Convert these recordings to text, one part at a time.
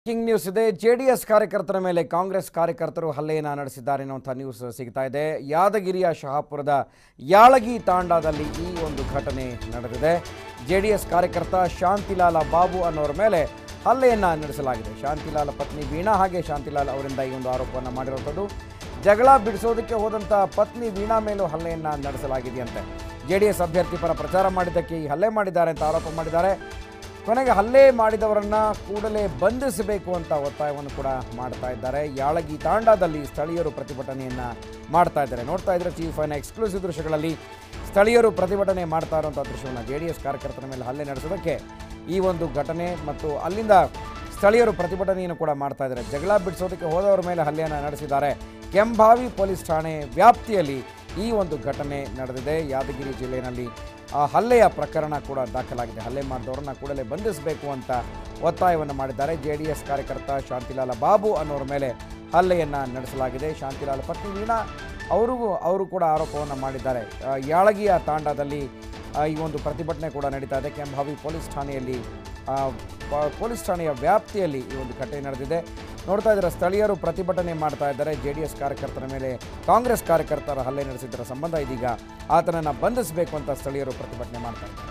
breaking news ಇದೆ JDS ಕಾರ್ಯಕರ್ತರ ಮೇಲೆ ಕಾಂಗ್ರೆಸ್ ಕಾರ್ಯಕರ್ತರು ಹಲ್ಲೆಯನ್ನು ನಡೆಸಿದ್ದಾರೆ ಅನ್ನುವಂಥ ನ್ಯೂಸ್ ಸಿಗ್ತಾ ಇದೆ ಯಾದಗಿರಿಯ ಶಹಾಪುರದ ಯಾಳಗಿ ತಾಂಡಾದಲ್ಲಿ ಈ ಒಂದು ಘಟನೆ ನಡೆದಿದೆ ಜೆಡಿಎಸ್ ಕಾರ್ಯಕರ್ತ ಶಾಂತಿಲಾಲ ಬಾಬು ಅನ್ನೋರ ಮೇಲೆ ಹಲ್ಲೆಯನ್ನು ನಡೆಸಲಾಗಿದೆ ಶಾಂತಿಲಾಲ ಪತ್ನಿ ವೀಣಾ ಹಾಗೆ ಶಾಂತಿಲಾಲ್ ಅವರಿಂದ ಈ ಒಂದು ಆರೋಪವನ್ನು ಮಾಡಿರುವಂಥದ್ದು ಜಗಳ ಬಿಡಿಸೋದಕ್ಕೆ ಹೋದಂಥ ಪತ್ನಿ ವೀಣಾ ಮೇಲೂ ಹಲ್ಲೆಯನ್ನು ನಡೆಸಲಾಗಿದೆಯಂತೆ ಜೆಡಿಎಸ್ ಅಭ್ಯರ್ಥಿ ಪರ ಪ್ರಚಾರ ಮಾಡಿದ್ದಕ್ಕೆ ಈ ಹಲ್ಲೆ ಮಾಡಿದ್ದಾರೆ ಅಂತ ಆರೋಪ ಮಾಡಿದ್ದಾರೆ ಕೊನೆಗೆ ಹಲ್ಲೆ ಮಾಡಿದವರನ್ನ ಕೂಡಲೇ ಬಂಧಿಸಬೇಕು ಅಂತ ಒತ್ತಾಯವನ್ನು ಕೂಡ ಮಾಡ್ತಾ ಇದ್ದಾರೆ ಯಾಳಗಿ ತಾಂಡಾದಲ್ಲಿ ಸ್ಥಳೀಯರು ಪ್ರತಿಭಟನೆಯನ್ನ ಮಾಡ್ತಾ ಇದ್ದಾರೆ ನೋಡ್ತಾ ಇದ್ರೆ ಚೀಫ್ ಫೈನ ಎಕ್ಸ್ಕ್ಲೂಸಿವ್ ದೃಶ್ಯಗಳಲ್ಲಿ ಸ್ಥಳೀಯರು ಪ್ರತಿಭಟನೆ ಮಾಡ್ತಾ ಇರುವಂಥ ದೃಶ್ಯವನ್ನು ಜೆ ಡಿ ಎಸ್ ಕಾರ್ಯಕರ್ತರ ಮೇಲೆ ಹಲ್ಲೆ ನಡೆಸೋದಕ್ಕೆ ಈ ಒಂದು ಘಟನೆ ಮತ್ತು ಅಲ್ಲಿಂದ ಸ್ಥಳೀಯರು ಪ್ರತಿಭಟನೆಯನ್ನು ಕೂಡ ಮಾಡ್ತಾ ಇದ್ದಾರೆ ಜಗಳ ಬಿಡಿಸೋದಕ್ಕೆ ಹೋದವರ ಮೇಲೆ ಹಲ್ಲೆಯನ್ನು ನಡೆಸಿದ್ದಾರೆ ಕೆಂಭಾವಿ ಪೊಲೀಸ್ ಠಾಣೆ ವ್ಯಾಪ್ತಿಯಲ್ಲಿ ಈ ಒಂದು ಘಟನೆ ನಡೆದಿದೆ ಯಾದಗಿರಿ ಜಿಲ್ಲೆಯಲ್ಲಿ ಆ ಹಲ್ಲೆಯ ಪ್ರಕರಣ ಕೂಡ ದಾಖಲಾಗಿದೆ ಹಲ್ಲೆ ಮಾಡಿದವರನ್ನ ಕೂಡಲೇ ಬಂಧಿಸಬೇಕು ಅಂತ ಒತ್ತಾಯವನ್ನು ಮಾಡಿದ್ದಾರೆ ಜೆ ಡಿ ಎಸ್ ಕಾರ್ಯಕರ್ತ ಶಾಂತಿಲಾಲ ಬಾಬು ಅನ್ನೋರ ಮೇಲೆ ಹಲ್ಲೆಯನ್ನು ನಡೆಸಲಾಗಿದೆ ಶಾಂತಿಲಾಲ್ ಪತ್ನಿ ವೀಣಾ ಅವರಿಗೂ ಅವರು ಕೂಡ ಆರೋಪವನ್ನು ಮಾಡಿದ್ದಾರೆ ಆ, ಯಾಳಗಿಯ ತಾಂಡಾದಲ್ಲಿ ಆ, ಈ ಒಂದು ಪ್ರತಿಭಟನೆ ಕೂಡ ನಡೀತಾ ಇದೆ ಕೆಂಭಾವಿ ಪೊಲೀಸ್ ಠಾಣೆಯಲ್ಲಿ ಆ, ಪ- ಪೊಲೀಸ್ ಠಾಣೆಯ ವ್ಯಾಪ್ತಿಯಲ್ಲಿ ಈ ಒಂದು ಘಟನೆ ನಡೆದಿದೆ ನೋಡ್ತಾ ಇದ್ದಾರೆ ಸ್ಥಳೀಯರು ಪ್ರತಿಭಟನೆ ಮಾಡ್ತಾ ಇದ್ದಾರೆ ಜೆ ಡಿ ಎಸ್ ಕಾರ್ಯಕರ್ತರ ಮೇಲೆ ಕಾಂಗ್ರೆಸ್ ಕಾರ್ಯಕರ್ತರ ಹಲ್ಲೆ ನಡೆಸಿದ್ದರ ಸಂಬಂಧ ಇದೀಗ ಆತನನ್ನು ಬಂಧಿಸಬೇಕು ಅಂತ ಸ್ಥಳೀಯರು ಪ್ರತಿಭಟನೆ ಮಾಡ್ತಾ ಇದ್ದಾರೆ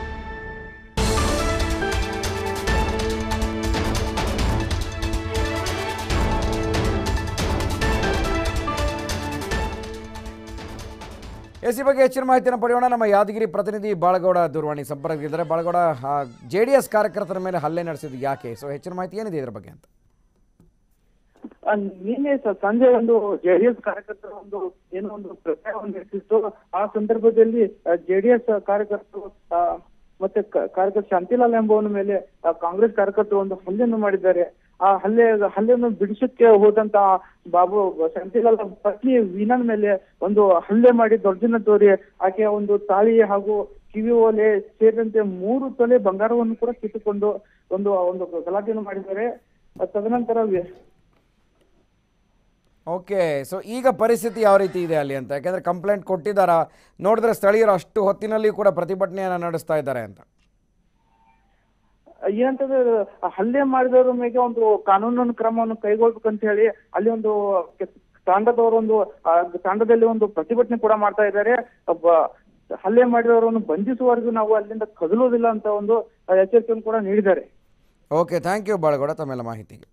ಎಸ್ ಈ ಬಗ್ಗೆ ಹೆಚ್ಚಿನ ಮಾಹಿತಿಯನ್ನು ಪಡೆಯೋಣ ನಮ್ಮ ಯಾದಗಿರಿ ಪ್ರತಿನಿಧಿ ಬಾಳಗೌಡ ದೂರವಾಣಿ ಸಂಪರ್ಕದಿದ್ದಾರೆ ಬಾಳಗೌಡ ಜೆ ಡಿ ಎಸ್ ಕಾರ್ಯಕರ್ತರ ಮೇಲೆ ಹಲ್ಲೆ ನಡೆಸಿದ್ದು ಯಾಕೆ ಸೊ ಹೆಚ್ಚಿನ ಮಾಹಿತಿ ಏನಿದೆ ಇದರ ಬಗ್ಗೆ ಅಂತ ಆ, ನಿನ್ನೆ ಸ- ಸಂಜೆ ಒಂದು ಜೆಡಿಎಸ್ ಕಾರ್ಯಕರ್ತರ ಒಂದು ಏನೋ ಒಂದು ಪ್ರಚಾರವನ್ನು ನಡೆಸಿತ್ತು ಆ ಸಂದರ್ಭದಲ್ಲಿ ಜೆಡಿಎಸ್ ಕಾರ್ಯಕರ್ತರು ಆ, ಮತ್ತೆ ಕ- ಕಾರ್ಯಕರ್ತ ಶಾಂತಿಲಾಲ್ ಎಂಬುವನ ಮೇಲೆ ಆ, ಕಾಂಗ್ರೆಸ್ ಕಾರ್ಯಕರ್ತರು ಒಂದು ಹಲ್ಲೆಯನ್ನು ಮಾಡಿದ್ದಾರೆ ಆ ಹಲ್ಲೆ ಹಲ್ಲೆಯನ್ನು ಬಿಡಿಸಕ್ಕೆ ಹೋದಂತ ಬಾಬು ಶಾಂತಿಲಾಲ್ ಪತ್ನಿ ವೀಣನ್ ಮೇಲೆ ಒಂದು ಹಲ್ಲೆ ಮಾಡಿ ದೌರ್ಜನ್ಯ ತೋರಿ ಆಕೆಯ ಒಂದು ತಾಳಿ ಹಾಗೂ ಕಿವಿ ಓಲೆ ಸೇರಿದಂತೆ ಮೂರು ತೊಲೆ ಬಂಗಾರವನ್ನು ಕೂಡ ಕಿತ್ತುಕೊಂಡು ಒಂದು ಒಂದು ಗಲಾಟೆಯನ್ನು ಮಾಡಿದ್ದಾರೆ ಆ, ತದನಂತರ ವಿ- ಓಕೆ ಸೊ ಈಗ ಪರಿಸ್ಥಿತಿ ಯಾವ ರೀತಿ ಇದೆ ಅಲ್ಲಿ ಅಂತ ಯಾಕೆಂದ್ರೆ ಕಂಪ್ಲೇಂಟ್ ಕೊಟ್ಟಿದ್ದಾರಾ ನೋಡಿದ್ರೆ ಸ್ಥಳೀಯರು ಅಷ್ಟು ಹೊತ್ತಿನಲ್ಲಿ ಕೂಡ ಪ್ರತಿಭಟನೆಯನ್ನು ನಡೆಸ್ತಾ ಇದ್ದಾರೆ ಅಂತ ಏನಂತಂದ್ರೆ ಹಲ್ಲೆ ಮಾಡಿದವ್ರ ಮೇಲೆ ಒಂದು ಕಾನೂನು ಕ್ರಮವನ್ನು ಕೈಗೊಳ್ಬೇಕಂತ ಹೇಳಿ ಅಲ್ಲಿ ಒಂದು ಕೆ- ತಾಂಡದವರು ಒಂದು ಆ, ತಾಂಡದಲ್ಲಿ ಒಂದು ಪ್ರತಿಭಟನೆ ಕೂಡ ಮಾಡ್ತಾ ಇದ್ದಾರೆ ಒಬ್ಬ ಹಲ್ಲೆ ಮಾಡಿದವರನ್ನು ಬಂಧಿಸುವವರೆಗೂ ನಾವು ಅಲ್ಲಿಂದ ಕದಲೋದಿಲ್ಲ ಅಂತ ಒಂದು ಆ, ಎಚ್ಚರಿಕೆಯನ್ನು ಕೂಡ ನೀಡಿದ್ದಾರೆ ಓಕೆ ಥ್ಯಾಂಕ್ ಯು ಬಾಳಗೌಡ ತಮ್ಮೆಲ್ಲ ಮಾಹಿತಿಗೆ